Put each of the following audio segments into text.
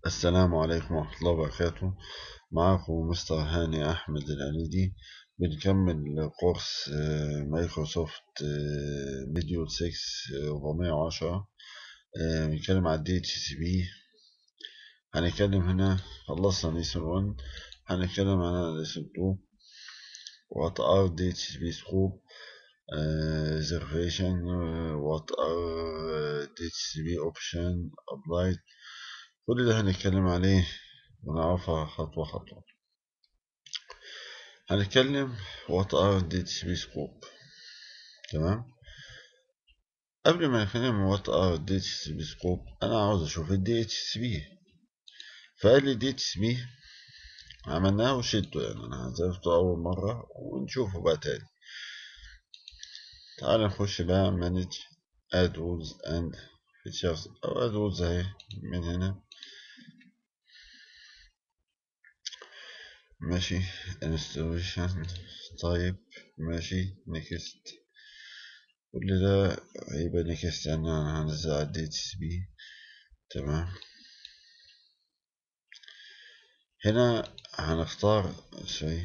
السلام عليكم ورحمة الله وبركاته معكم مستر هاني أحمد العنيدي بنكمل كورس مايكروسوفت فيديو 6 410 بنتكلم على الدي اتش سي بي هنتكلم هنا خلصنا ليسون 1 هنتكلم عن ليسون 2 what are DHCP scope uh, reservation uh, what are DHCP option applied كل ده هنتكلم عليه ونعرفها خطوة خطوة هنتكلم what are DHCP scope تمام قبل ما نتكلم what are DHCP scope أنا عاوز أشوف ال DHCP فقال لي DHCP عملناه وشدته يعني أنا عزفته أول مرة ونشوفه بقى تاني تعال نخش بقى manage add rules and features أو add rules أهي من هنا ماشي installation طيب ماشي next كل ده هيبقى next يعني هنزل على دي اتش بي تمام هنا هنختار شوي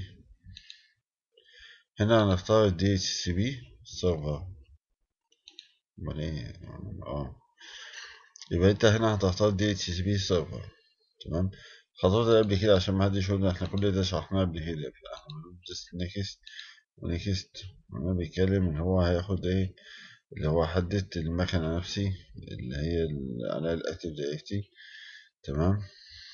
هنا هنختار الدي اتش سي بي سيرفر امال ايه اه يبقى انت هنا هتختار دي اتش سي بي سيرفر تمام خطوات اللي قبل كده عشان ما حدش يقول احنا كل ده شرحناه قبل كده احنا بندوس نيكست ونيكست وانا بيتكلم ان هو هياخد ايه اللي هو حدد المكنة نفسي اللي هي على الاكتيف دايركتي تمام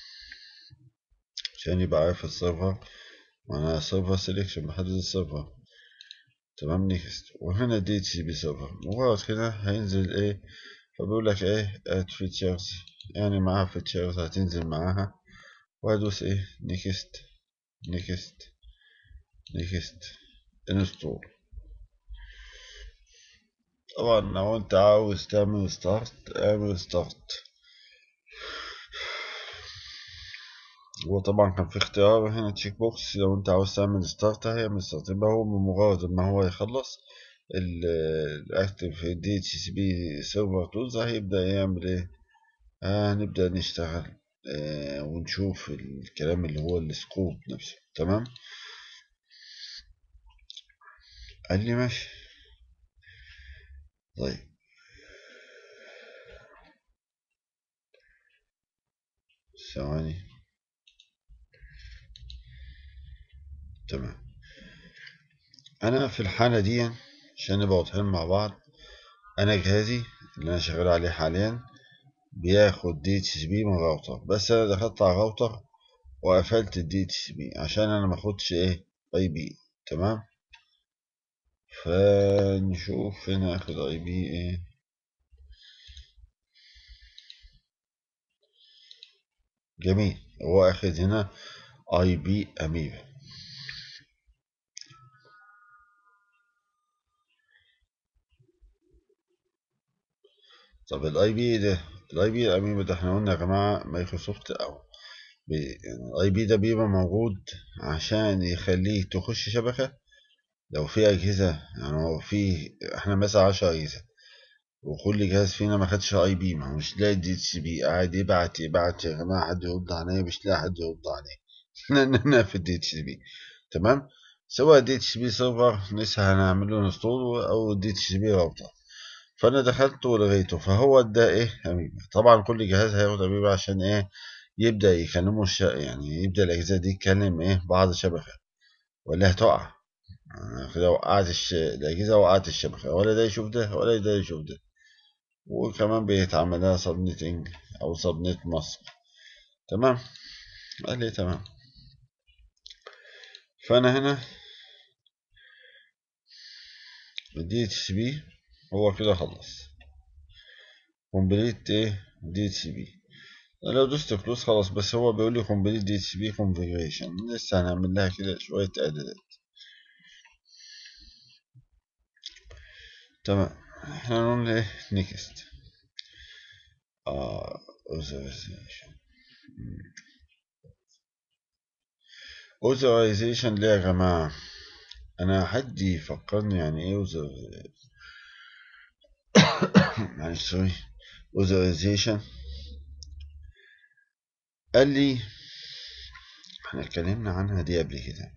عشان يبقى عارف السيرفر وانا سيرفر سيلكشن بحدد السيرفر تمام نيكست وهنا دي اتش بي سيرفر مجرد كده هينزل ايه فبيقول لك ايه اد فيتشرز يعني معاها فيتشرز هتنزل معاها وهدوس ايه نيكست نيكست نيكست انستول طبعا لو انت عاوز تعمل ستارت اعمل ستارت هو طبعا كان في اختيار هنا تشيك بوكس لو انت عاوز تعمل ستارت هيعمل ستارت يبقى هو بمجرد ما هو يخلص الاكتف دي اتش سي بي سيرفر تولز هيبدا يعمل ايه هنبدا نشتغل آه ونشوف الكلام اللي هو السكوب نفسه تمام قال لي ماشي طيب ثواني تمام انا في الحالة دي عشان نبقى واضحين مع بعض انا جهازي اللي انا شغال عليه حاليا بياخد دي اتش بي من راوتر بس انا دخلت على الراوتر وقفلت الدي اتش بي عشان انا ماخدش ايه اي بي تمام فنشوف هنا اخد اي بي ايه جميل هو اخد هنا اي بي اميبا طب الاي بي ده الاي بي الاميبا ده احنا قلنا يا جماعه مايكروسوفت او يعني الاي بي ده بيبقى موجود عشان يخليك تخش شبكه لو في اجهزه يعني هو في احنا مثلا 10 اجهزه وكل جهاز فينا ما خدش اي بي ما هو مش لاقي دي اتش بي قاعد يبعت يبعت يا جماعه حد يرد عليا مش لاقي حد يرد عليا انا في الدي اتش بي تمام سواء دي اتش بي سيرفر لسه هنعمل له انستول او دي اتش بي راوتر فانا دخلت ولغيته فهو ده ايه اميبا طبعا كل جهاز هياخد اميبا عشان ايه يبدا يكلموا الش... يعني يبدا الاجهزه دي تكلم ايه بعض شبكه ولا هتقع كده وقعت الش... الاجهزه وقعت الشبكه ولا ده يشوف ده ولا ده يشوف ده وكمان بيتعمل لها سبنيتنج او سبنيت مصر تمام قال لي تمام فانا هنا الدي اتش بي هو كده خلص كومبليت ايه دي اتش بي لو دوست كلوز خلاص بس هو بيقول لي كومبليت دي اتش بي كونفيجريشن لسه هنعمل لها كده شويه اعدادات تمام احنا نقول ايه نيكست اه authorization authorization ليه يا جماعة انا حد يفكرني يعني ايه معلش سوري authorization قال لي احنا اتكلمنا عنها دي قبل كده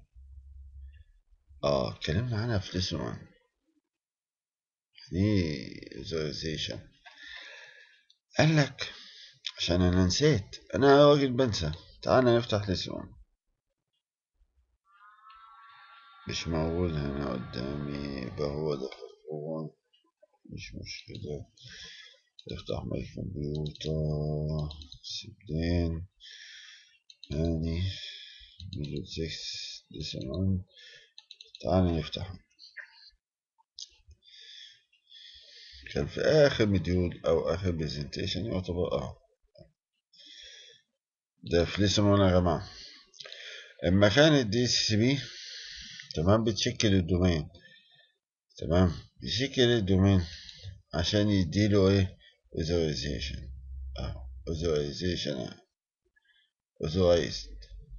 اه اتكلمنا عنها في ليسون 1 دي visualization قال لك عشان انا نسيت انا راجل بنسى تعال نفتح ليسون 1 مش موجود هنا قدامي يبقى هو ده هو مش مشكلة افتح ماي كمبيوتر سبدين يعني موديل 6 ليسون 1 تعال نفتحه كان في آخر مديول أو آخر برزنتيشن يعتبر أهو ده في ليسون 1 يا جماعة اما كان الدي سي بي تمام بتشكل الدومين تمام بيشكل الدومين عشان يديله ايه authorization اهو authorization اهو authorized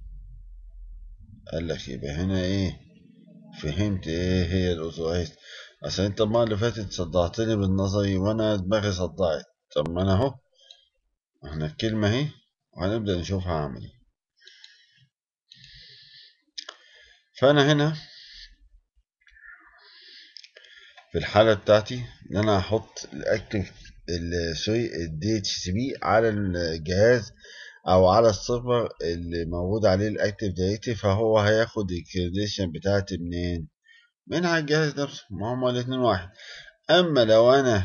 قال لك يبقى هنا ايه فهمت ايه هي الاوثورايزد عشان انت المره اللي فاتت صدعتني بالنظري وانا دماغي صدعت طب ما انا اهو احنا الكلمه اهي وهنبدا نشوفها عملي فانا هنا في الحالة بتاعتي ان انا هحط الاكتف سوري الدي اتش سي بي على الجهاز او على السيرفر اللي موجود عليه الاكتف دايركتري فهو هياخد الكريديشن بتاعتي منين من على الجهاز نفسه ما هما الاتنين واحد اما لو انا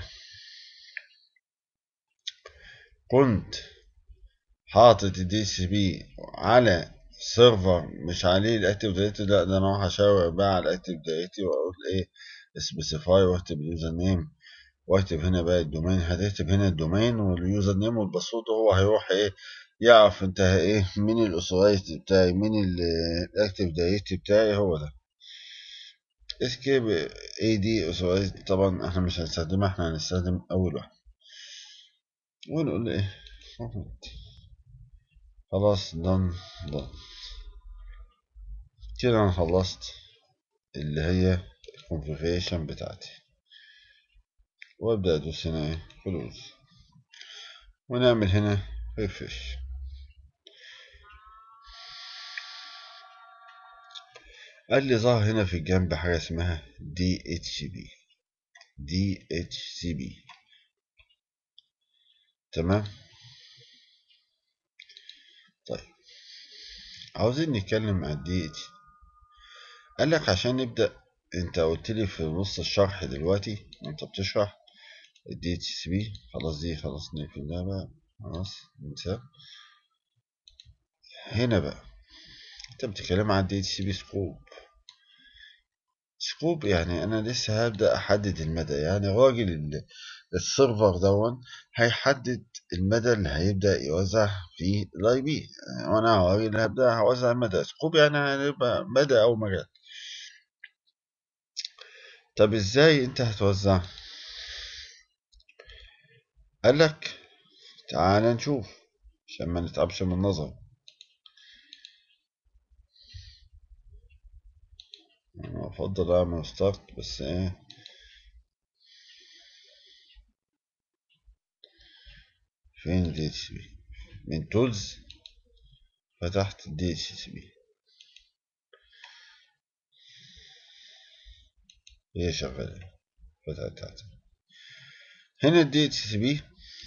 كنت حاطط الدي سي بي على سيرفر مش عليه الاكتف دايركتري لا ده انا هشاور بقى على الاكتف دايركتري واقول ايه سبيسيفاي واكتب اليوزر نيم واكتب هنا بقى الدومين هتكتب هنا الدومين واليوزر نيم والباسورد هو هيروح ايه يعرف انت ايه مين الاوثورايزد بتاعي مين الاكتف دايركتري بتاعي هو ده اسكيب اي دي اوثورايزد طبعا احنا مش هنستخدمها احنا هنستخدم اول واحد ونقول ايه خلاص دن دن كده انا خلصت اللي هي الكونفيجريشن بتاعتي وابدا ادوس هنا ايه كلوز ونعمل هنا ريفرش قال لي ظهر هنا في الجنب حاجه اسمها دي اتش بي دي اتش سي بي تمام طيب عاوزين نتكلم عن الدي اتش قال لك عشان نبدا انت قلت لي في نص الشرح دلوقتي وانت بتشرح الدي اتش سي بي خلاص دي خلاص نقفل ده بقى خلاص ننساه هنا بقى انت بتتكلم عن الدي اتش سي بي سكوب سكوب يعني انا لسه هبدا احدد المدى يعني راجل السيرفر دون هيحدد المدى اللي هيبدا يوزع فيه الاي بي وانا راجل هبدا هوزع المدى سكوب يعني هيبقى مدى او مجال طب ازاي انت هتوزع قال لك تعال نشوف عشان ما نتعبش من النظر انا افضل اعمل ستارت بس ايه فين دي اتش بي من تولز فتحت الدي اتش بي هي شغالة فتحت هنا الدي اتش بي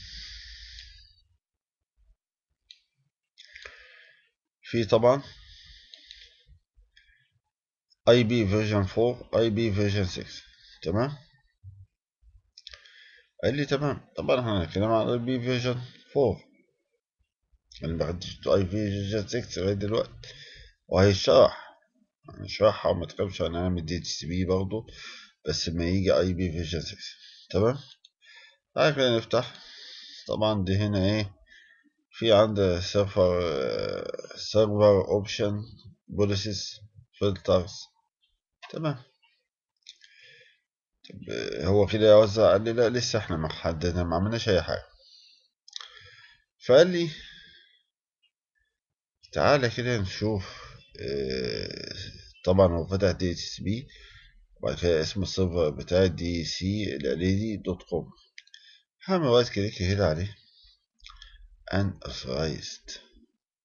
في طبعا اي بي فيرجن 4 اي بي فيرجن 6 تمام قال لي تمام طبعا احنا هنتكلم عن اي بي فيرجن 4 انا ما خدتش اي بي فيرجن 6 لغايه دلوقتي وهيشرح هنشرحها وما تخافش انا هعمل دي اتش بي برضه بس ما يجي اي بي فيرجن 6 تمام تعالى كده نفتح طبعا دي هنا ايه في عند سيرفر سيرفر اوبشن بوليسز فلترز تمام طب هو كده يوزع قال لي لا لسه احنا ما حددنا ما عملناش اي حاجه فقال لي تعالى كده نشوف اه طبعا هو فتح دي اتش بي وبعد كده اسم السيرفر بتاع دي سي الاليدي دوت كوم هعمل رايت كليك كده عليه unauthorized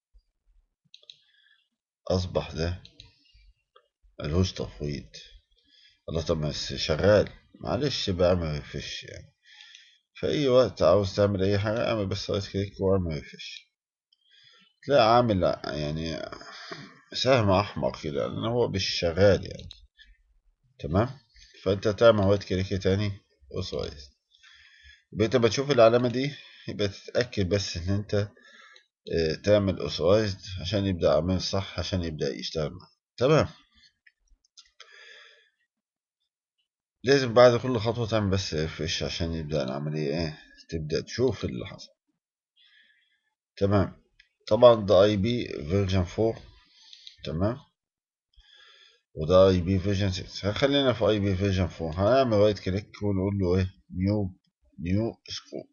اصبح ده ملهوش تفويض الله طب بس شغال معلش بقى ما يفش يعني في اي وقت عاوز تعمل اي حاجة اعمل بس رايت كليك واعمل يفش تلاقي عامل يعني سهم احمر كده لان هو مش شغال يعني تمام فانت تعمل رايت كليك تاني وسوايز يبقى انت بتشوف العلامة دي يبقى تتأكد بس ان انت تعمل اوثرايزد عشان يبدأ عمل صح عشان يبدأ يشتغل معاك تمام لازم بعد كل خطوة تعمل بس فيش عشان يبدأ العملية ايه تبدأ تشوف اللي حصل تمام طبعا ده اي بي فيرجن 4 تمام وده اي بي فيرجن 6 خلينا في اي بي فيرجن 4 هنعمل رايت كليك ونقول له ايه نيو نيو سكوب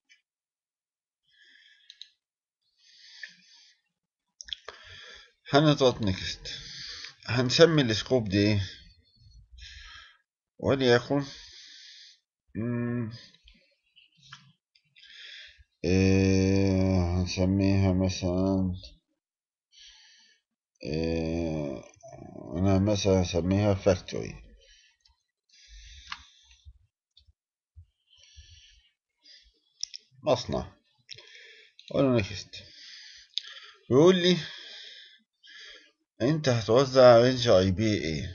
هنضغط نيكست هنسمي السكوب دي ايه وليكن إيه هنسميها مثلا إيه أنا مثلا هسميها فاكتوري مصنع أقول نكست يقول لي أنت هتوزع رينج أي بي إيه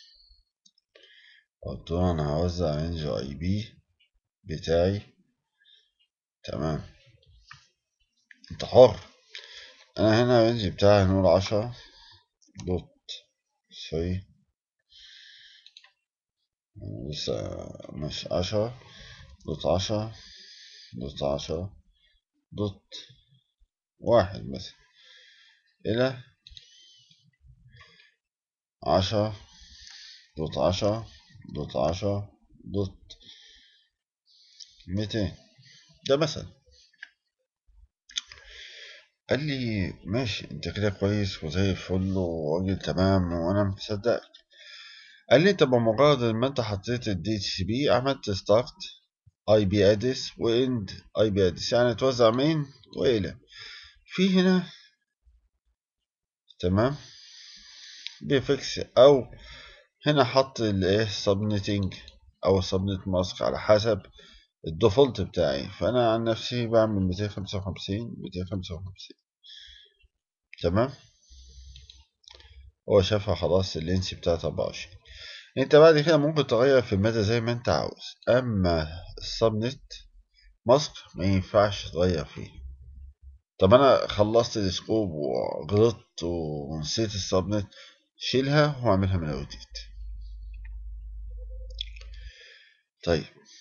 قلت له أنا هوزع رينج أي بي بتاعي تمام انت حر انا هنا الرينج بتاعي نقول عشرة دوت ثري لسه مش عشرة دوت عشرة دوت عشرة دوت واحد مثلا إلى عشرة دوت عشرة دوت عشرة دوت ميتين ده مثلا قال لي ماشي انت كده كويس وزي الفل وراجل تمام وانا مصدقك قال لي انت بمجرد ما انت حطيت الدي اتش سي بي عملت ستارت اي بي ادرس واند اي بي ادرس يعني توزع مين والى في هنا تمام بيفكس او هنا حط الايه سبنتنج او سبنت ماسك على حسب الديفولت بتاعي فانا عن نفسي بعمل 255 255 تمام هو شافها خلاص اللينس بتاعت 24 انت بعد كده ممكن تغير في المدى زي ما انت عاوز اما السبنت ماسك ما ينفعش تغير فيه طب انا خلصت السكوب وغلطت ونسيت السبنت شيلها واعملها من الاوديت طيب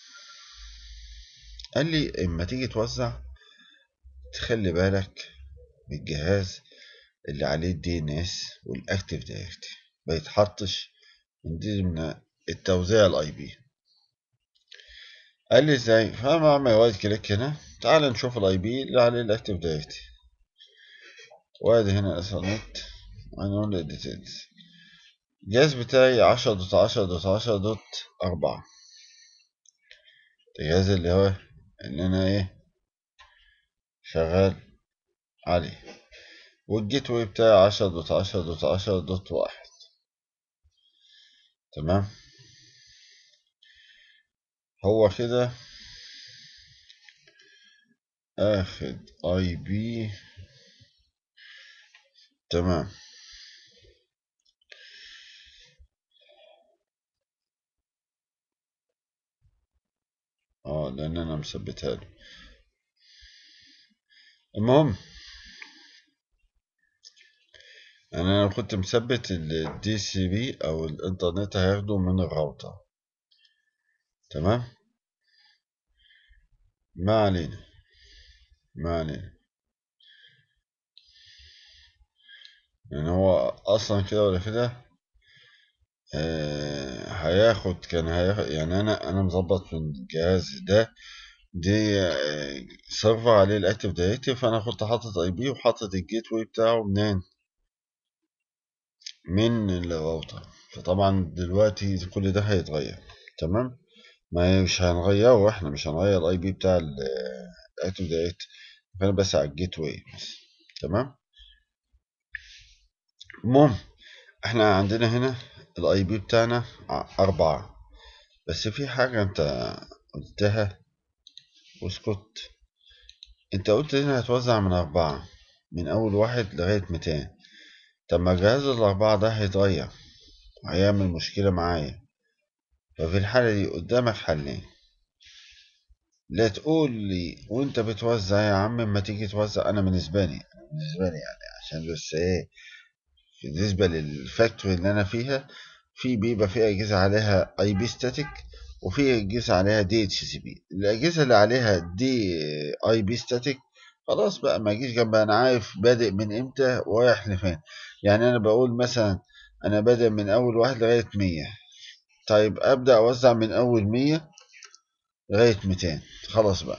قال لي اما تيجي توزع تخلي بالك من الجهاز اللي عليه الدي ان اس والاكتيف دايركتري ما يتحطش من ضمن التوزيع الاي بي قال لي ازاي فانا اعمل وايد كليك هنا تعال نشوف الاي بي اللي عليه الاكتيف دايركتري وادي هنا اثرنت هنقول الديتيلز الجهاز بتاعي عشرة دوت عشرة دوت عشرة دوت أربعة الجهاز اللي هو اللي أنا إيه شغال عليه والجيت واي بتاعي عشرة دوت عشرة دوت عشرة دوت واحد تمام هو كده اخد اي بي تمام اه لان انا مثبتها له المهم انا لو كنت مثبت الدي سي بي او الانترنت هياخده من الراوتر تمام ما علينا ما علينا يعني هو اصلا كده ولا كده آه هياخد كان هياخد يعني انا انا مظبط في الجهاز ده دي آه سيرفر عليه الاكتيف دايركتري فانا كنت حاطط اي بي وحاطط الجيت واي بتاعه منين من الراوتر فطبعا دلوقتي كل ده هيتغير تمام ما مش هنغيره احنا مش هنغير الاي بي بتاع الاكتيف دايركتري انا بس على الجيت واي بس تمام المهم احنا عندنا هنا الاي بي بتاعنا أربعة بس في حاجة انت قلتها واسكت انت قلت هنا هتوزع من أربعة من أول واحد لغاية ميتين طب ما جهاز الأربعة ده هيتغير وهيعمل مشكلة معايا ففي الحالة دي قدامك حلين لا تقول لي وانت بتوزع يا عم ما تيجي توزع انا بالنسبة لي بالنسبة لي يعني عشان بس ايه بالنسبة للفاكتوري اللي انا فيها في بيبقى في اجهزة عليها اي بي ستاتيك وفي اجهزة عليها دي اتش سي بي الاجهزة اللي عليها دي اي بي ستاتيك خلاص بقى ما اجيش جنبها انا عارف بادئ من امتى ورايح لفين يعني انا بقول مثلا انا بادئ من اول واحد لغاية مية طيب ابدأ اوزع من اول مية لغاية ميتين خلاص بقى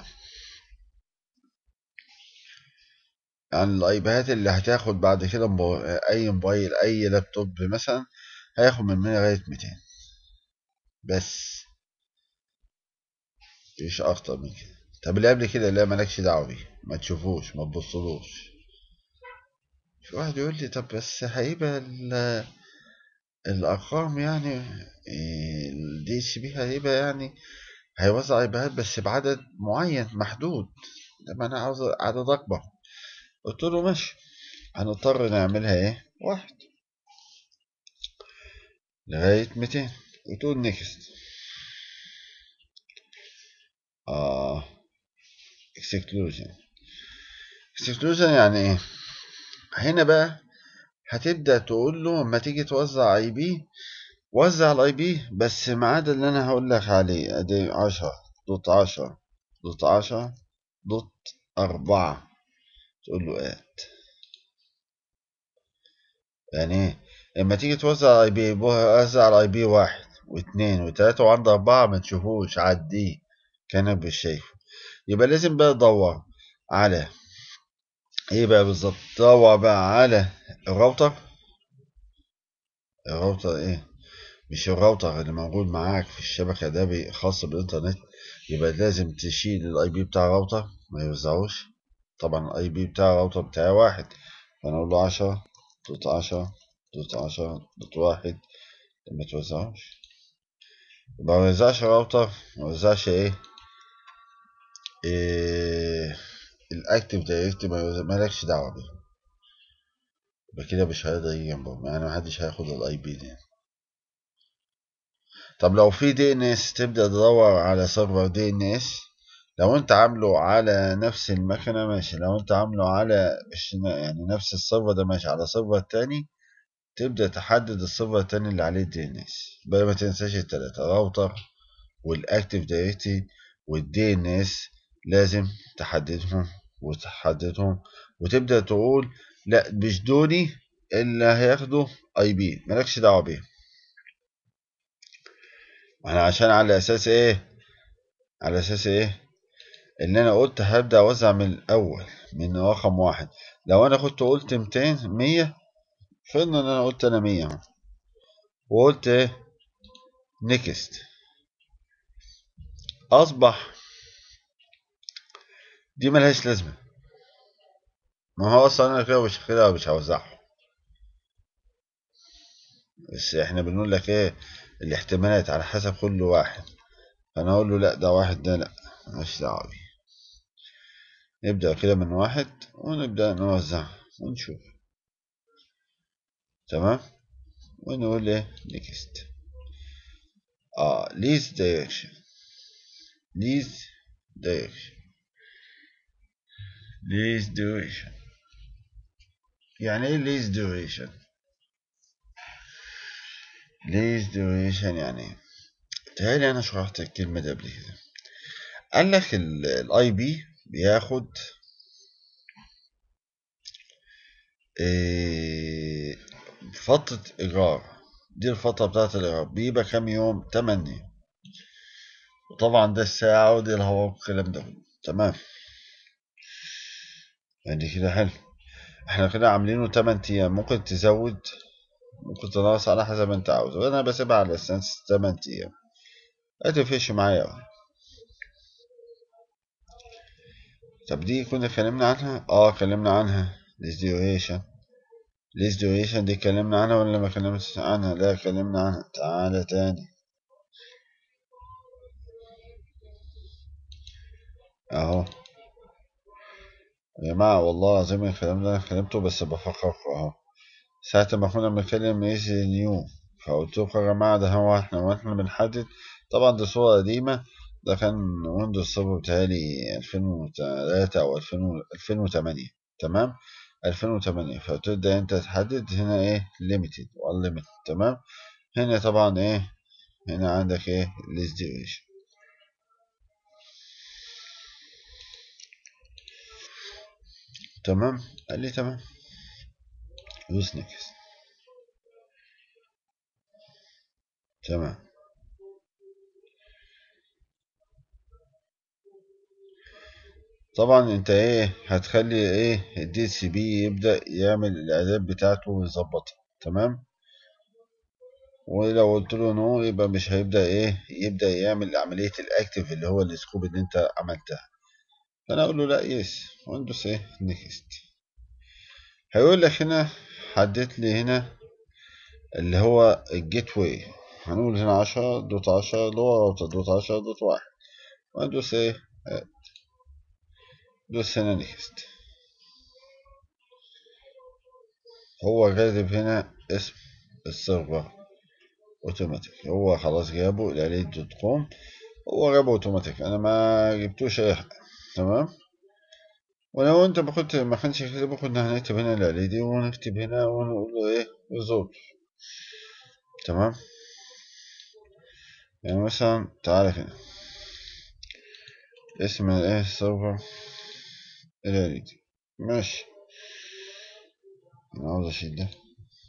يعني الايباد اللي هتاخد بعد كده مبو... اي موبايل اي لابتوب مثلا هياخد من 100 لغايه 200 بس مفيش اكتر من كده طب اللي قبل كده لا مالكش دعوه بيه ما تشوفوش ما تبصلوش في واحد يقول لي طب بس هيبقى ال... الارقام يعني الدي اتش بي هيبقى يعني هيوزع ايباد بس بعدد معين محدود لما انا عاوز عدد اكبر قلت له ماشي هنضطر نعملها ايه واحد لغاية ميتين وتقول نيكست اه اكسكلوجن اكسكلوجن يعني ايه هنا بقى هتبدأ تقول له لما تيجي توزع اي بي وزع الاي بي بس ما عدا اللي انا هقول لك عليه ادي عشرة دوت عشرة دوت عشرة دوت أربعة تقول له ات يعني ايه لما تيجي توزع اي بي وزع على اي بي واحد واثنين وثلاثة وعند أربعة ما تشوفوش عديه كأنك مش شايفه يبقى لازم بقى تدور على ايه بقى بالظبط تدور بقى على الراوتر الراوتر ايه مش الراوتر اللي موجود معاك في الشبكة ده خاص بالإنترنت يبقى لازم تشيل الاي بي بتاع الراوتر ما يوزعوش طبعا الاي بي بتاع الراوتر بتاعي واحد فانا اقول له عشرة دوت عشرة دوت عشرة دوت واحد ما توزعوش يبقى ما يوزعش الراوتر ما يوزعش ايه, إيه الاكتف دايركتري مالكش دعوه بيه يبقى كده مش هيقدر يجي جنبهم يعني محدش هياخد الاي بي دي طب لو في دي ان اس تبدا تدور على سيرفر دي ان اس لو انت عامله على نفس المكنه ماشي لو انت عامله على مش يعني نفس السيرفر ده ماشي على سيرفر تاني تبدا تحدد السيرفر التاني اللي عليه الدي ان اس بقى ما تنساش التلاته راوتر والاكتف دايركتري والدي ان اس لازم تحددهم وتحددهم وتبدا تقول لا مش دوني اللي هياخدوا اي بي مالكش دعوه بيه انا عشان على اساس ايه على اساس ايه ان انا قلت هبدا اوزع من الاول من رقم واحد لو انا كنت قلت 200 100 فرضنا ان انا قلت انا 100 وقلت ايه نيكست اصبح دي ملهاش لازمه ما هو اصلا انا كده مش كده مش هوزعه بس احنا بنقول لك ايه الاحتمالات على حسب كل واحد فانا اقول له لا ده واحد ده لا مالهاش دعوه بيه نبدا كده من واحد ونبدا نوزع ونشوف تمام ونقول ايه نيكست اه ليز دايركشن ليز دايركشن ليز دايركشن يعني ايه ليز ديوريشن ليز ديوريشن يعني ايه تهيألي انا شرحت الكلمة دي قبل كده قال لك الاي بي بياخد إيه فترة إيجار دي الفترة بتاعت الإيجار بيبقى كام يوم تمن يوم وطبعا ده الساعة ودي الهواء والكلام ده تمام يعني كده حلو احنا كده عاملينه 8 ايام ممكن تزود ممكن تنقص على حسب انت عاوز وانا بسيبها على اساس 8 ايام هتفرقش معايا طب دي كنا اتكلمنا عنها اه اتكلمنا عنها الديوريشن ليست ديوريشن دي اتكلمنا عنها ولا ما اتكلمناش عنها لا اتكلمنا عنها تعالى تاني اهو يا جماعة والله العظيم الكلام ده انا كلمته بس بفكركم اهو ساعة ما كنا بنتكلم ايزي نيو فقلت لكم يا جماعة ده هو احنا واحنا بنحدد طبعا دي صورة قديمة ده كان ويندوز سيرفر بتهيألي 2003 أو 2008 تمام 2008 فتبدأ أنت تحدد هنا إيه limited و unlimited تمام هنا طبعا إيه هنا عندك إيه list duration تمام قال لي تمام دوس نيكست تمام طبعا انت ايه هتخلي ايه الدي سي بي يبدا يعمل الاعداد بتاعته ويظبطها تمام ولو قلت له نو يبقى مش هيبدا ايه يبدا يعمل عمليه الاكتف اللي هو السكوب اللي انت عملتها فانا اقول له لا يس ويندوز ايه نيكست هيقول لك هنا حدد لي هنا اللي هو الجيت واي هنقول هنا عشرة دوت عشرة اللي هو راوتر دوت عشرة دوت واحد وندوس ايه دوس هنا نيكست هو كاتب هنا اسم السيرفر اوتوماتيك هو خلاص جابه الاليت دوت كوم هو جابه اوتوماتيك انا ما جبتوش اي حاجه تمام ولو انت باخد ما كانش كده باخد هنكتب هنا الاليت دي ونكتب هنا ونقول له ايه ريزولف تمام يعني مثلا تعالى كده اسم الايه السيرفر الاليت ماشي انا عاوز اشيل ده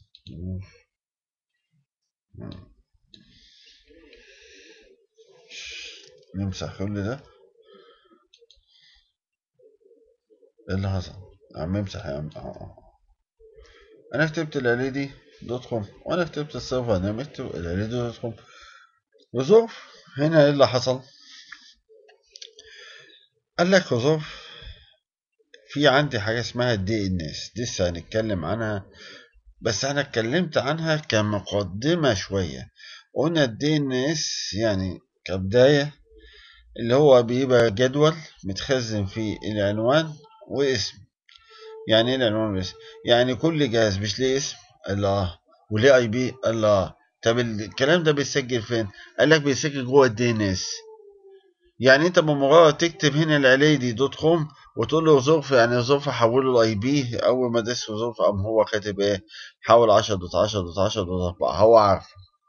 نمسح كل ده ايه اللي حصل عم امسح يا عم انا كتبت الاليدي دوت كوم وانا كتبت السيرفر انا مكتب الاليدي دوت كوم وظروف هنا ايه اللي حصل قال لك وظروف في عندي حاجه اسمها الدي ان اس لسه هنتكلم عنها بس انا اتكلمت عنها كمقدمه شويه قلنا الدي ان اس يعني كبدايه اللي هو بيبقى جدول متخزن فيه العنوان واسم يعني ايه العنوان والاسم يعني كل جهاز مش ليه اسم الله وليه اي بي الله طب الكلام ده بيتسجل فين قال لك بيتسجل جوه الدي ان اس يعني انت بمجرد تكتب هنا العليدي دوت كوم وتقول له ظرف يعني ظرف حوله الاي بي اول ما دس ظرف قام هو كاتب ايه حول 10 دوت 10 دوت 10 دوت 4 هو عارف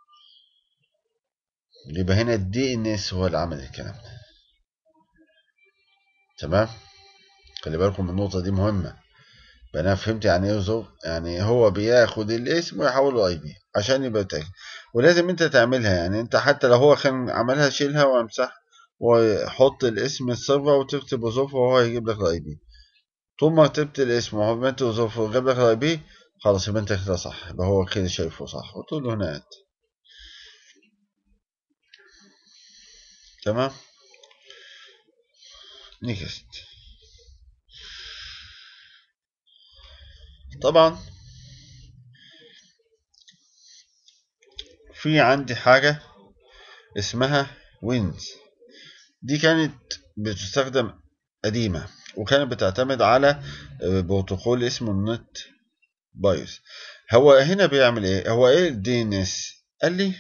يبقى هنا الدي ان اس هو اللي عمل الكلام ده تمام خلي بالكم من النقطة دي مهمة انا فهمت يعني ايه ظرف يعني هو بياخد الاسم ويحوله اي بي عشان يبقى تاج ولازم انت تعملها يعني انت حتى لو هو كان عملها شيلها وامسحها وحط الاسم السيرفر وتكتب ظرف وهو هيجيب لك الاي بي طول ما كتبت الاسم وعملت ظرف وجاب لك الاي بي خلاص يبقى انت كده صح يبقى هو كده شايفه صح وتقول له هنا تمام نيكست طبعا في عندي حاجة اسمها وينز دي كانت بتستخدم قديمة وكانت بتعتمد على بروتوكول اسمه النت بايوس هو هنا بيعمل ايه هو ايه الدي ان اس قال لي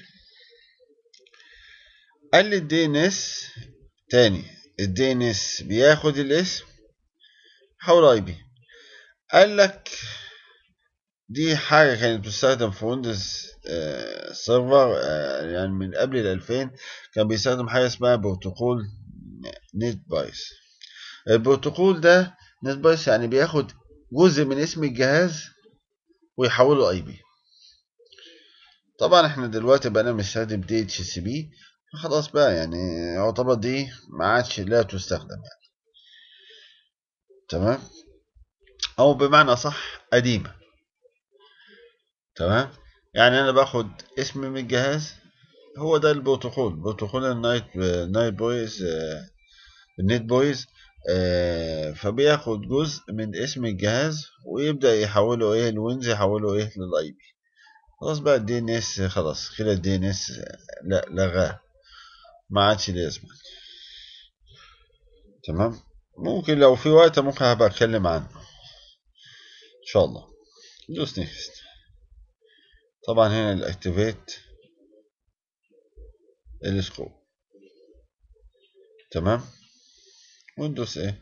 قال لي الدي ان اس تاني الدي ان اس بياخد الاسم حول اي بي قال لك دي حاجة كانت بتستخدم في ويندوز آه سيرفر آه يعني من قبل ال 2000 كان بيستخدم حاجة اسمها بروتوكول نت بايس البروتوكول ده نت بايس يعني بياخد جزء من اسم الجهاز ويحوله اي بي طبعا احنا دلوقتي بقينا بنستخدم دي اتش سي بي خلاص بقى يعني يعتبر دي ما عادش لا تستخدم يعني تمام او بمعنى صح قديمة تمام يعني انا باخد اسم من الجهاز هو ده البروتوكول بروتوكول النايت نايت بويز النت بويز آه فبياخد جزء من اسم الجهاز ويبدأ يحوله ايه الوينز يحوله ايه للاي بي خلاص بقى الدي ان اس خلاص كده الدي ان اس لا لغاه ما عادش لازمه تمام ممكن لو في وقت ممكن هبقى اتكلم عنه ان شاء الله دوس نيكست طبعا هنا الاكتيفيت السكوب تمام وندوس ايه,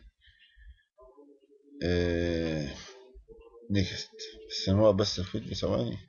إيه نيكست بس نوقف بس الفيديو ثواني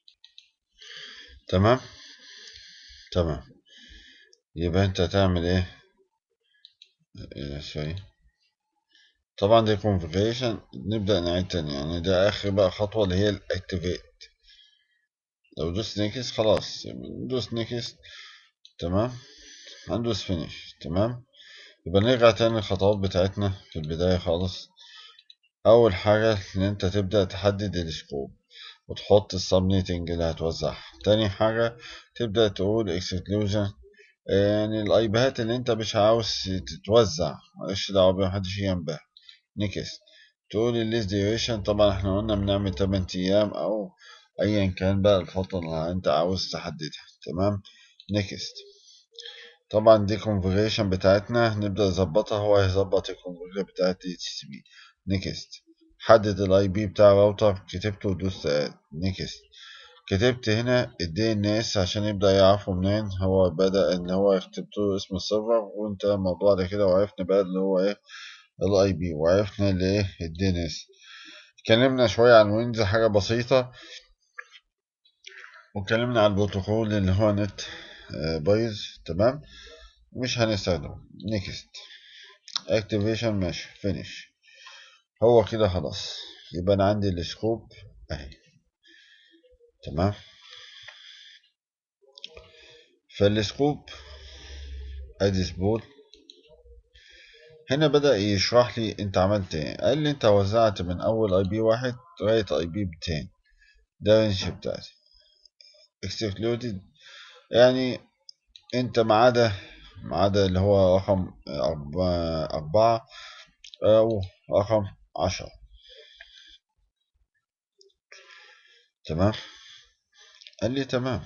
تمام تمام يبقى انت تعمل ايه, إيه سوري طبعا دي configuration نبدأ نعيد تاني يعني ده آخر بقى خطوة اللي هي الاكتيفيت لو دوست نيكست خلاص ندوس نيكست تمام هندوس فينيش تمام يبقى نرجع تاني الخطوات بتاعتنا في البداية خالص أول حاجة إن أنت تبدأ تحدد السكوب وتحط السبنيتنج اللي هتوزعها تاني حاجة تبدأ تقول اكسكلوجن يعني الايبات اللي انت مش عاوز تتوزع مالكش دعوة بيها محدش ينبه نيكست تقول الليست ديوريشن طبعا احنا قلنا بنعمل 8 ايام او ايا كان بقى الفترة اللي انت عاوز تحددها تمام نيكست طبعا دي configuration بتاعتنا نبدأ نظبطها هو هيظبط الكونفيجريشن بتاعت دي اتش سي بي نيكست حدد الاي بي بتاع الراوتر كتبته ودوست نيكست كتبت هنا الدي ان اس عشان يبدأ يعرفوا منين هو بدأ ان هو يكتب له اسم السيرفر وانت الموضوع ده كده وعرفنا بقى اللي هو ايه الاي بي وعرفنا اللي ايه الدي ان اس اتكلمنا شوية عن ويندوز حاجة بسيطة واتكلمنا عن البروتوكول اللي هو نت بايظ تمام مش هنستخدمه نيكست اكتيفيشن ماشي فينيش هو كده خلاص يبقى انا عندي السكوب اهي تمام فالسكوب ادي سبول هنا بدأ يشرح لي انت عملت ايه قال لي انت وزعت من اول اي بي واحد لغاية اي بي 200 ده الرينج بتاعتي اكسكلودد يعني انت ما عدا ما عدا اللي هو رقم أربعة أو رقم عشرة تمام قال لي تمام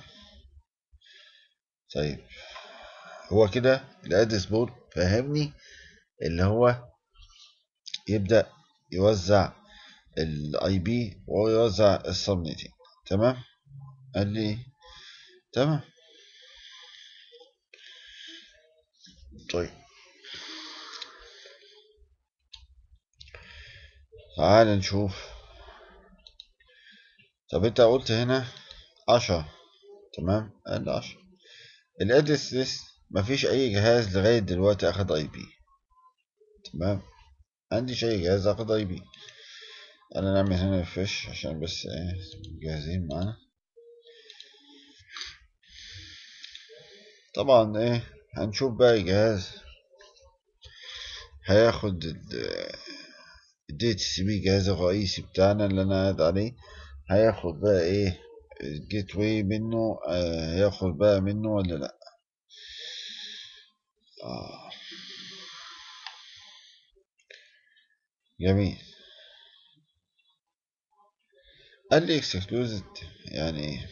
طيب هو كده الادرس بول فهمني اللي هو يبدأ يوزع الاي بي ويوزع السبنيتنج تمام قال لي تمام طيب تعال نشوف طب انت قلت هنا عشرة تمام قال عشرة الادرس ليست مفيش اي جهاز لغاية دلوقتي اخد اي بي تمام عنديش اي جهاز اخد اي بي انا نعمل هنا ريفرش عشان بس ايه جاهزين معانا طبعا ايه هنشوف بقى الجهاز هياخد الدي اتش سي بي الجهاز الرئيسي بتاعنا اللي انا قاعد عليه هياخد بقى ايه الجيت واي منه آه هياخد بقى منه ولا لا آه. جميل قال لي اكسكلوزد يعني ايه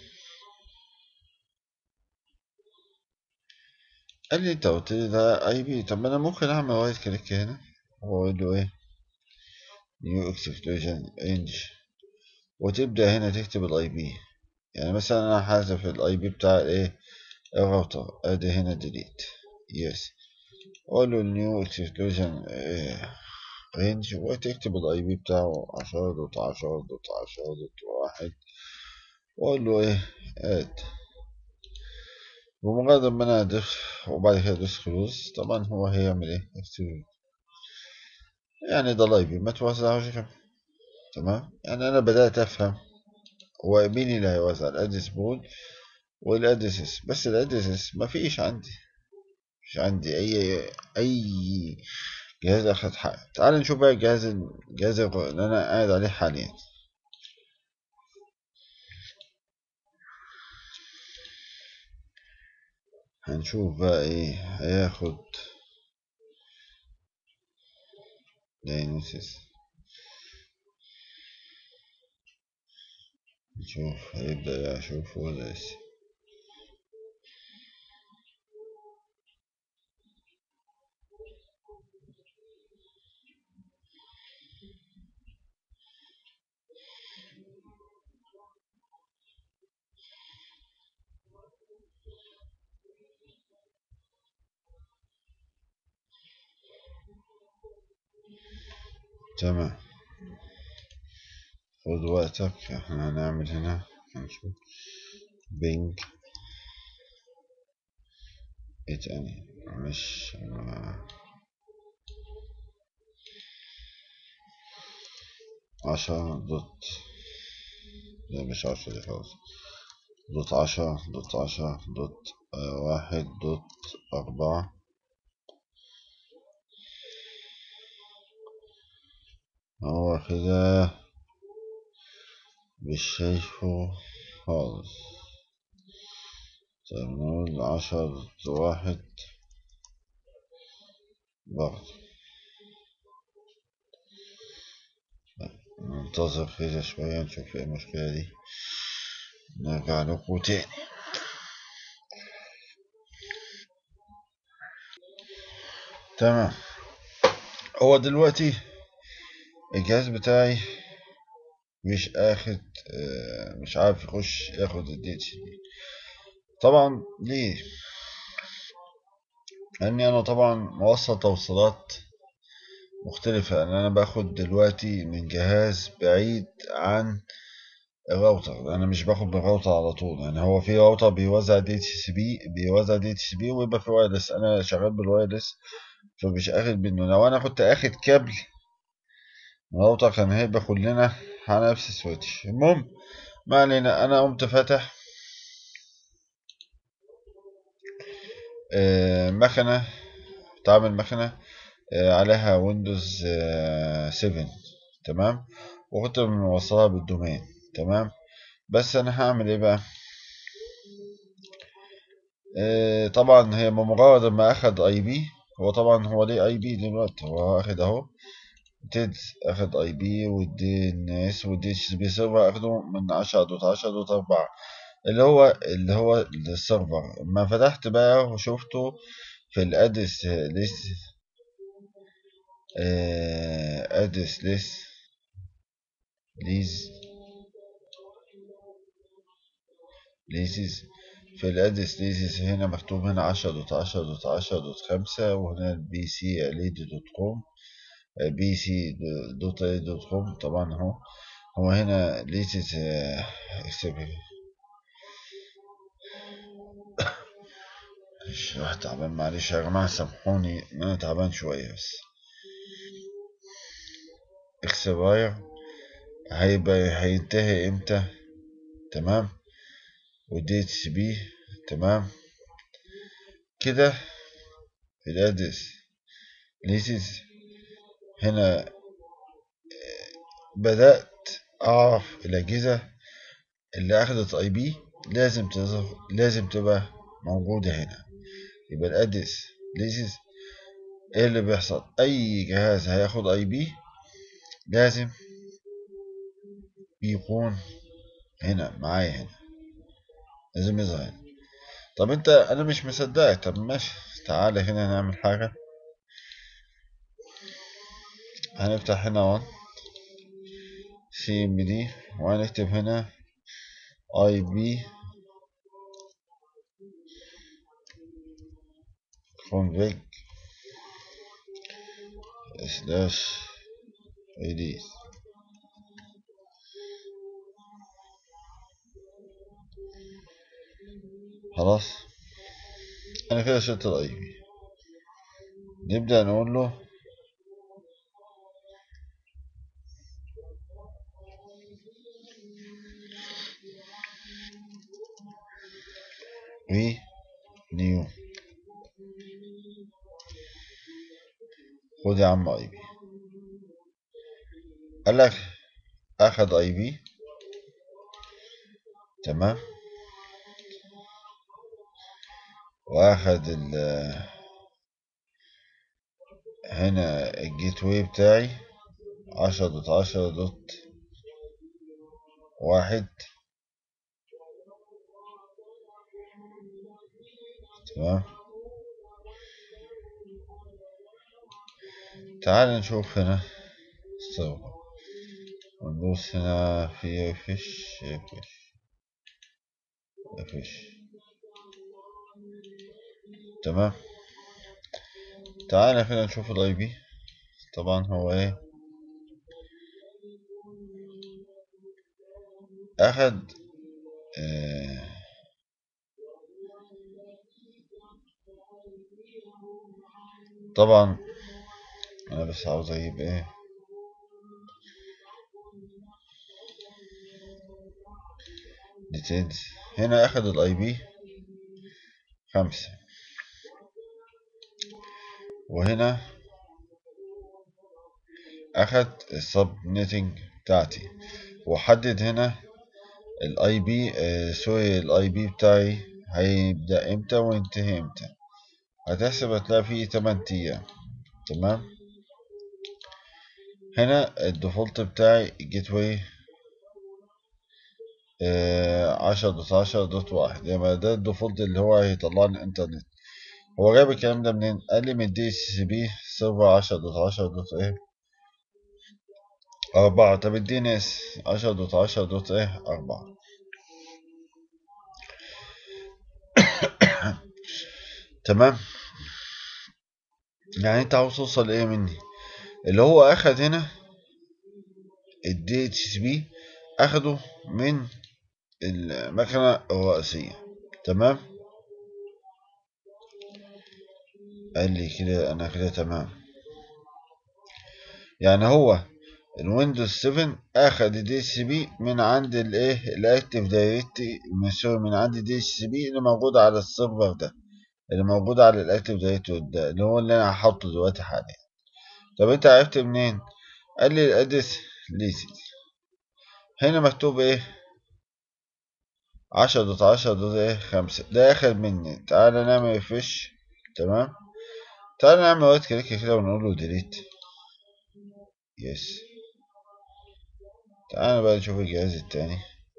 قال لي انت قلت لي ده اي بي طب انا ممكن اعمل رايت كليك هنا واقول له ايه نيو اكسكلوجن رينج وتبدا هنا تكتب الاي بي يعني مثلا انا حذف الاي بي بتاع الايه الراوتر ادي هنا ديليت يس اقول له نيو اكسكلوجن رينج وتكتب الاي بي بتاعه عشرة دوت عشرة دوت عشرة دوت واحد واقول له ايه اد بمجرد ما انا ادخل وبعد كده ادوس كلوز طبعا هو هيعمل ايه يكتب يعني ده لايف ما توزعوش كم تمام يعني انا بدأت افهم هو مين اللي هيوزع الادرس بول والادرسس بس الادرسس ما فيش عندي مش عندي اي اي جهاز اخد حق تعال نشوف بقى الجهاز الجهاز اللي انا قاعد عليه حاليا هنشوف بقى ايه هياخد داينوسيس نشوف هيبدأ يشوف ولا لسه تمام خذ وقتك احنا هنعمل هنا هنشوف بينج ايه تاني مش عشرة دوت لا مش عشرة دي خلاص دوت عشرة دوت عشرة دوت آه واحد دوت أربعة هو كده مش شايفه خالص طيب نقول عشرة دوت واحد برضه ننتظر كده شوية نشوف ايه المشكلة دي نرجع لكم تاني تمام هو دلوقتي الجهاز بتاعي مش اخد مش عارف يخش ياخد الدي اتش دي طبعا ليه لاني انا طبعا موصل توصيلات مختلفة لان انا باخد دلوقتي من جهاز بعيد عن الراوتر انا مش باخد من الراوتر على طول يعني هو في راوتر بيوزع دي اتش سي بي بيوزع دي اتش سي بي ويبقى في وايرلس انا شغال بالوايرلس فمش اخد منه لو انا كنت اخد كابل الراوتر كان هيبقى كلنا على نفس السويتش المهم ما علينا انا قمت فاتح آه مكنة تعمل مكنة آه عليها ويندوز آه 7 تمام وكنت موصلها بالدومين تمام بس انا هعمل ايه بقى آه طبعا هي بمجرد ما اخد اي بي هو طبعا هو ليه اي بي دلوقتي هو اخد اهو تيد اخد اي بي والدي ان اس والدي اتش بي سيرفر اخده من عشرة دوت عشرة دوت اربعة اللي هو اللي هو السيرفر ما فتحت بقى وشفته في الادرس ليست ادرس ليست ليز ليزز في الادرس ليزز هنا مكتوب هنا عشرة دوت عشرة دوت عشرة دوت خمسة وهنا البي سي اليدي دوت كوم بي سي دوت دوت كوم طبعا اهو هو هنا ليزز مش واحد تعبان معلش يا جماعة سامحوني ان انا تعبان شوية بس اكسباير هيبقى هينتهي امتى تمام ودي اتش بي تمام كده في الادرس ليزز هنا بدأت اعرف الاجهزة اللي اخدت اي بي لازم تظهر لازم تبقى موجودة هنا يبقى الادرس ليزز ايه اللي بيحصل اي جهاز هياخد اي بي لازم يكون هنا معايا هنا لازم يظهر هنا طب انت انا مش مصدقك طب ماشي تعالى هنا نعمل حاجة هنفتح هنا وان سي ام دي وهنكتب هنا اي بي config slash release خلاص انا كده شلت الاي بي نبدأ نقول له ري نيو خد يا عم اي بي قال لك اخد اي بي تمام واخد ال هنا الجيت واي بتاعي عشرة دوت عشرة دوت واحد تمام تعال نشوف هنا السيرفر وندوس هنا في فيش فيش فيش تمام تعالى كده نشوف الاي بي طبعا هو ايه اخد آه طبعا انا بس عاوز اجيب ايه ديتيلز هنا اخد الاي بي خمسة وهنا اخد السب نتنج بتاعتي وحدد هنا الاي بي سوري الاي بي بتاعي هيبدأ امتى وينتهي امتى هتحسب هتلاقي فيه 8 ايام تمام هنا الديفولت بتاعي جيت واي عشرة دوت عشرة دوت واحد يبقى ده الديفولت اللي هو هيطلع لي الانترنت هو جايب الكلام ده منين؟ قال لي من الدي سي بي سيرفر عشرة دوت عشرة دوت ايه أربعة طب الدي ان اس عشرة دوت عشرة دوت ايه أربعة تمام يعني انت عاوز توصل ايه مني اللي هو اخد هنا الدي اتش سي بي اخده من المكنة الرئيسية تمام قال لي كده انا كده تمام يعني هو الويندوز 7 اخد الدي اتش سي بي من عند الايه الاكتف دايركتري من عند الدي اتش سي بي اللي موجود على السيرفر ده اللي موجود على الاكتف دايركتوري ده اللي هو اللي انا هحطه دلوقتي حاليا طب انت عرفت منين قال لي الادرس ليسيد هنا مكتوب ايه عشرة دوت عشرة دوت ايه خمسة ده اخر مني تعالى نعمل ريفرش تمام تعالى نعمل رايت كليك كده ونقول له ديليت يس تعالى بقى نشوف الجهاز التاني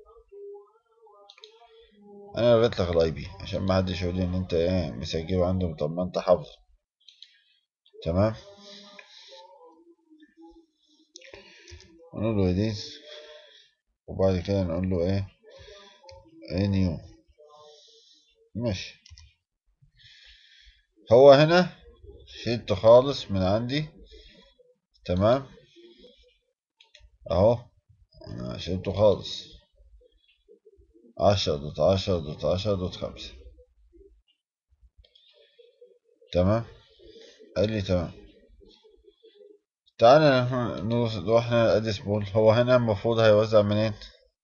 انا لغيت لك الاي بي عشان ما حدش يقول لي ان انت ايه مسجله عنده طب ما انت حافظه تمام نقول له ديز وبعد كده نقول له ايه رينيو ماشي هو هنا شلت خالص من عندي تمام اهو انا شلته خالص عشرة دوت عشرة دوت عشرة دوت خمسة تمام قال لي تمام تعالى نروح هنا الادرس بول هو هنا المفروض هيوزع منين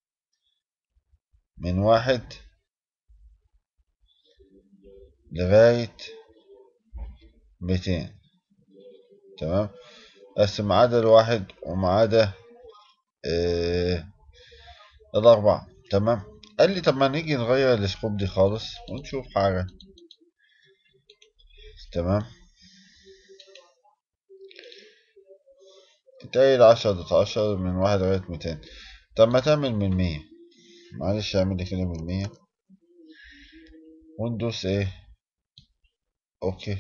من واحد لغاية ميتين تمام بس ما عدا الواحد وما عدا اه الأربعة تمام قال لي طب ما نيجي نغير السكوب دي خالص ونشوف حاجة تمام تقيل عشرة دوت عشرة من واحد لغاية ميتين طب ما تعمل من مية معلش اعمل لي كده من مية وندوس ايه اوكي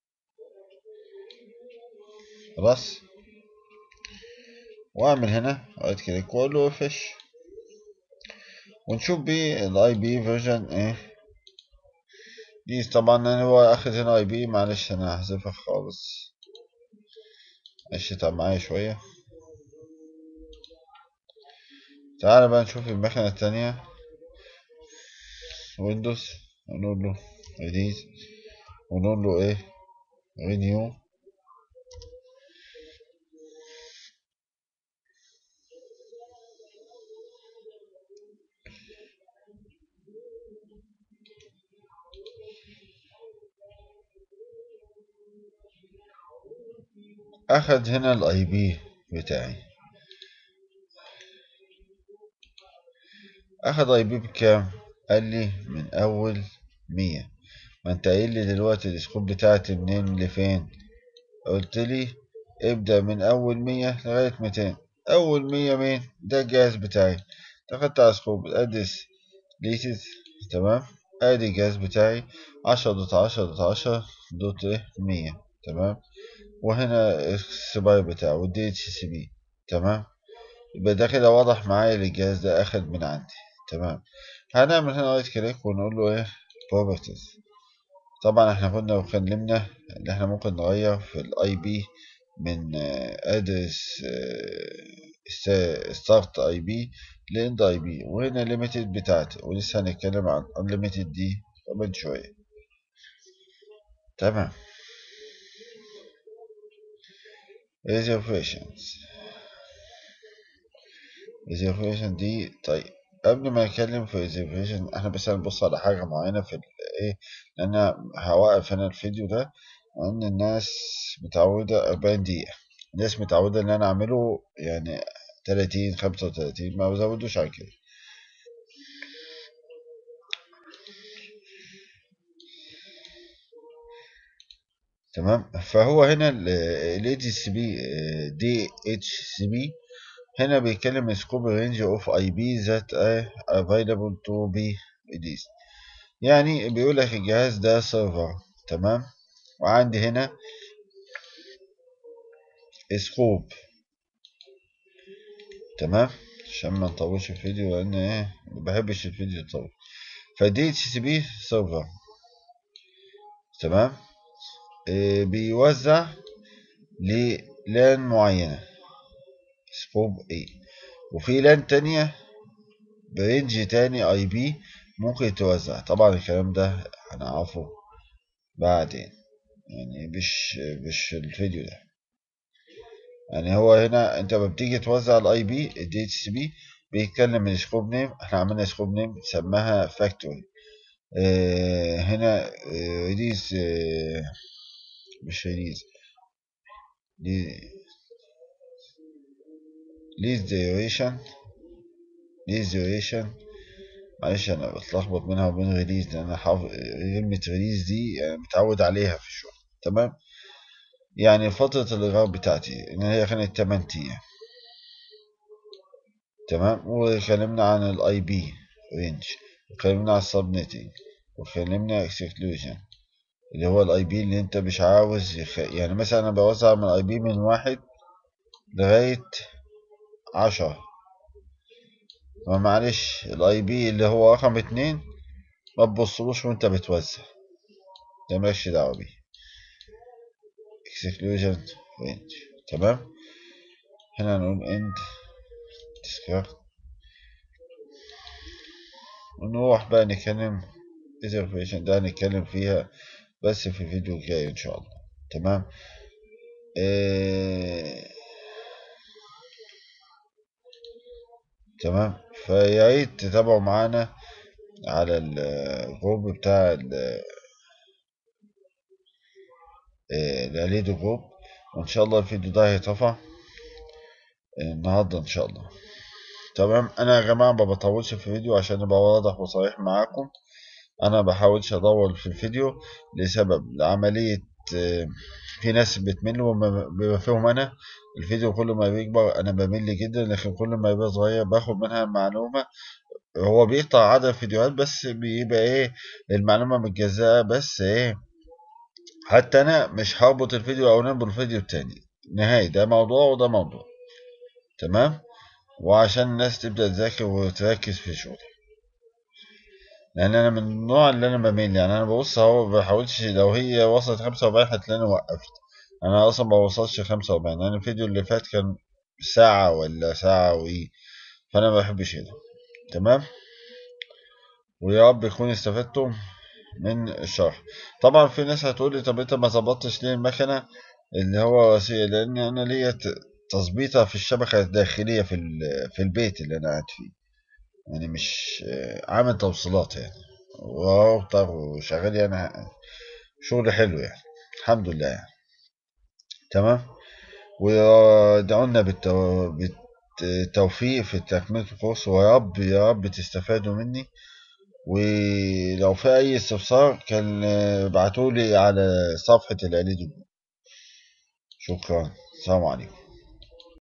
خلاص واعمل هنا رايت كليك واقول له فيش ونشوف بيه الاي بي فيرجن ايه دي طبعا انا هو اخد هنا اي بي معلش انا هحذفها خالص ماشي طب معايا شوية تعالى بقى نشوف المكنة التانية ويندوز ونقول له ريليز ونقول له ايه رينيو اخد هنا الاي بي بتاعي اخد اي بي بكام قال لي من اول مية ما انت قايل لي دلوقتي السكوب بتاعتي منين لفين قلت لي ابدأ من أول مية لغاية ميتين أول مية مين ده الجهاز بتاعي دخلت على سكوب أدرس ليتد تمام ادي الجهاز بتاعي عشرة دوت عشرة دوت عشرة دوت ايه مية تمام وهنا السباي بتاعه والدي اتش سي بي تمام يبقى ده كده واضح معايا الجهاز ده اخد من عندي تمام هنعمل هنا رايت كليك ونقول له ايه بروبرتيز طبعا احنا كنا اتكلمنا ان احنا ممكن نغير في الاي بي من ادرس ستارت اي بي لاند اي بي وهنا ليميتد بتاعتي ولسه هنتكلم عن unlimited دي كمان شوية تمام reservations reservation دي طيب قبل ما نتكلم في reservation احنا بس هنبص على حاجة معينة في ايه لان هوقف هنا الفيديو ده لان الناس متعودة 40 دقيقة الناس متعودة ان انا اعمله يعني 30 35 ما بزودوش عن كده تمام فهو هنا ال سي بي دي اتش سي بي هنا بيتكلم سكوب رينج اوف اي بي ذات افيلابل تو بي ريليست يعني بيقول لك الجهاز ده سيرفر تمام وعندي هنا سكوب تمام عشان ما نطولش الفيديو لان ايه ما بحبش الفيديو يطول فدي اتش سي بي سيرفر تمام إيه بيوزع للان معينة سكوب اي وفي لان تانية برينج تاني اي بي ممكن يتوزع طبعا الكلام ده هنعرفه بعدين يعني مش مش الفيديو ده يعني هو هنا انت لما بتيجي توزع الاي بي الدي اتش سي بي بيتكلم السكوب نيم احنا عملنا سكوب نيم سماها فاكتوري اه هنا اه ريليز اه مش ريليز ليز ديوريشن ليز ديوريشن معلش انا بتلخبط منها وبين ريليز لان انا حافظ كلمة ريليز دي يعني متعود عليها في الشغل تمام يعني فترة الإغراء بتاعتي إن هي كانت 8 أيام تمام وكلمنا عن الاي بي رينج وكلمنا عن السبنيتنج وكلمنا اكسكلوجن اللي هو الاي بي اللي انت مش عاوز يخ... يعني مثلا انا بوزع من اي بي من واحد لغاية عشرة معلش الاي بي اللي هو رقم اتنين ما تبصلوش وانت بتوزع ده مالكش دعوة بيه exclusion range تمام هنا نقول end discard ونروح بقى نتكلم reservation ده هنتكلم فيها بس في الفيديو الجاي ان شاء الله تمام إيه... تمام فيا ريت تتابعوا معانا على الجروب بتاع الاليدو جروب وان شاء الله الفيديو ده هيترفع النهارده ان شاء الله تمام انا يا جماعه ما بطولش في الفيديو عشان ابقى واضح وصريح معاكم انا بحاولش اطول في الفيديو لسبب لعمليه في ناس بتمل وبما فيهم انا الفيديو كل ما بيكبر انا بمل جدا لكن كل ما يبقى صغير باخد منها معلومه هو بيقطع عدد فيديوهات بس بيبقى ايه المعلومه متجزأة بس ايه حتى انا مش هربط الفيديو او نربط الفيديو التاني نهائي ده موضوع وده موضوع تمام وعشان الناس تبدأ تذاكر وتركز في شغلي لان انا من النوع اللي انا بميل يعني انا ببص اهو ما بحاولش لو هي وصلت 45 هتلاقيني وقفت انا اصلا ما وصلتش 45 يعني الفيديو اللي فات كان ساعة ولا ساعة وايه فانا ما بحبش كده تمام ويا رب يكون استفدتم من الشرح طبعا في ناس هتقول لي طب انت ما ظبطتش ليه المكنه اللي هو وسيله لان انا ليا تظبيطها في الشبكه الداخليه في في البيت اللي انا قاعد فيه يعني مش عامل توصيلات يعني وراوتر وشغال يعني شغل حلو يعني الحمد لله يعني تمام ودعونا بالتو... بالتوفيق في تكملة الكورس ويا رب يا رب تستفادوا مني ولو في اي استفسار كان ابعتولي على صفحة الاليدو شكرا السلام عليكم